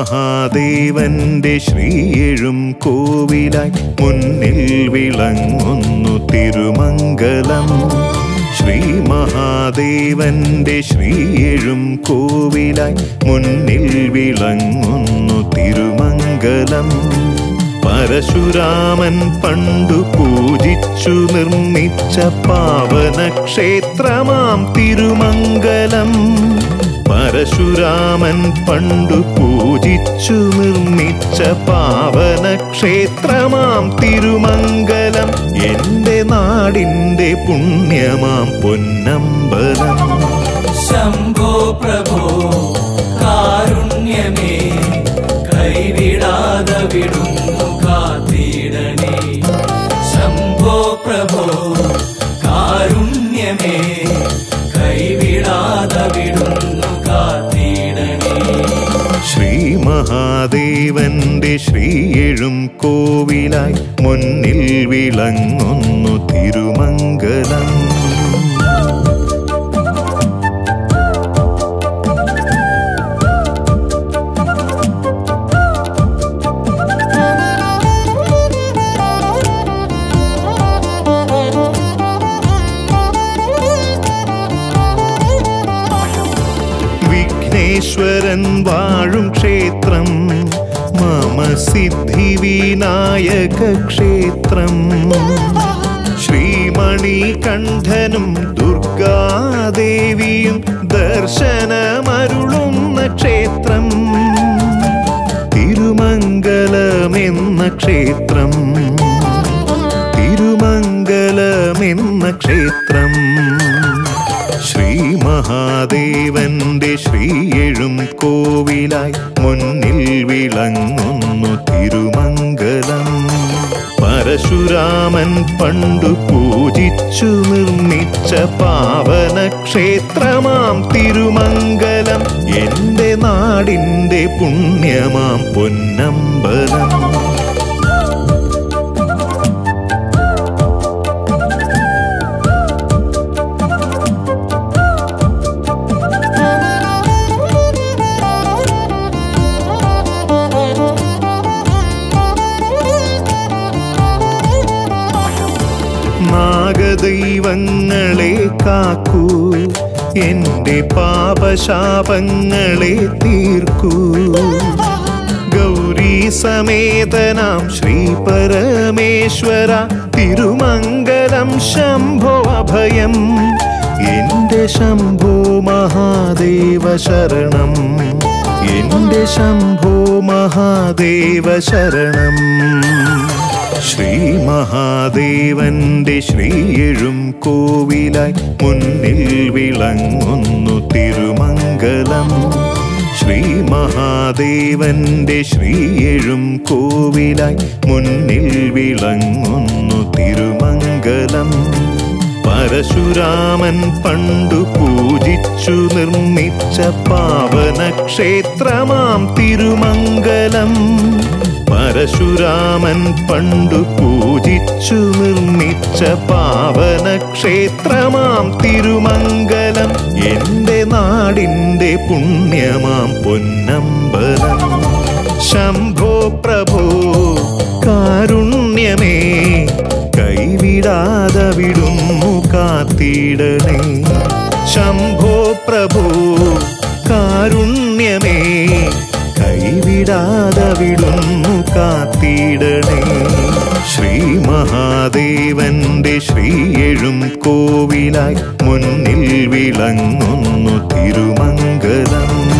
മഹാദേവന്റെ ശ്രീയെഴും കോവിലായി മുന്നിൽ വിളങ്ങുന്നു തിരുമംഗലം ശ്രീ മഹാദേവന്റെ ശ്രീയെഴും കോവിലായി മുന്നിൽ വിളങ്ങുന്നു തിരുമംഗലം പരശുരാമൻ പണ്ടു പൂജിച്ചു നിർമ്മിച്ച പാവന ക്ഷേത്രമാം തിരുമംഗലം പരശുരാമൻ പണ്ടു പൂജിച്ചു നിർമ്മിച്ച പാവന ക്ഷേത്രമാം തിരുമംഗലം എന്റെ നാടിന്റെ പുണ്യമാം പൊന്നമ്പലം ശംഭോ പ്രഭോ കാരുണ്യമേ കൈവിടാതെ വിടുന്നു കാത്തിടണേ ശംഭോ പ്രഭോ കാരുണ്യമേ കൈവിടാതെ വിടുന്നു കാത്തിടണേ ശ്രീ മഹാദേവന്റെ ശ്രീയെഴും കോവിലായി മുന്നിൽ വിളങ്ങുന്നു തിരുമംഗലം വിഘ്നേശ്വരൻ വാഴും ക്ഷേത്രം മമ സിദ്ധി വിനായക ക്ഷേത്രം ശ്രീമണി കണ്ഠനും ദുർഗാദേവിയും ദർശനമരുളുന്ന ക്ഷേത്രം തിരുമംഗലമെന്ന ക്ഷേത്രം തിരുമംഗലമെന്ന ക്ഷേത്രം ശ്രീ മഹാദേവന്റെ ശ്രീയെഴും കോവിലായി മുന്നിൽ വിളങ്ങുന്നു തിരുമംഗലം പരശുരാമൻ പണ്ടു പൂജിച്ചു നിർമ്മിച്ച പാവന ക്ഷേത്രമാം തിരുമംഗലം എന്റെ നാടിന്റെ പുണ്യമാം പൊന്നമ്പലം നാഗദൈവങ്ങളെ കാക്കൂ എന്റെ പാപശാപങ്ങളെ തീർക്കൂ ഗൗരീ സമേതനാം ശ്രീ പരമേശ്വര തിരുമംഗലം ശംഭോ അഭയം എന്റെ ശംഭോ മഹാദേവ ശരണം എന്റെ ശംഭോ മഹാദേവ ശരണം ശ്രീ മഹാദേവന്റെ ശ്രീയെഴും കോവിലായി മുന്നിൽ വിളങ്ങുന്നു തിരുമംഗലം ശ്രീ മഹാദേവന്റെ ശ്രീയെഴും കോവിലായി മുന്നിൽ വിളങ്ങുന്നു തിരുമംഗലം പരശുരാമൻ പണ്ടു പൂജിച്ചു നിർമ്മിച്ച പാവന ക്ഷേത്രമാം തിരുമംഗലം പരശുരാമൻ പണ്ടു പൂജിച്ചു നിർമ്മിച്ച പാവന ക്ഷേത്രമാം തിരുമംഗലം എന്റെ നാടിന്റെ പുണ്യമാം പൊന്നമ്പലം ശംഭോ പ്രഭോ കാരുണ്യമേ കൈവിടാതെ വിടുന്നു കാത്തിടണേ ശംഭോ പ്രഭോ കാരുണ്യമേ കൈവിടാതെ വിടുന്നു കാത്തിടണേ ശ്രീ മഹാദേവന്റെ ശ്രീയെഴും കോവിലായി മുന്നിൽ വിളങ്ങുന്നു തിരുമംഗലം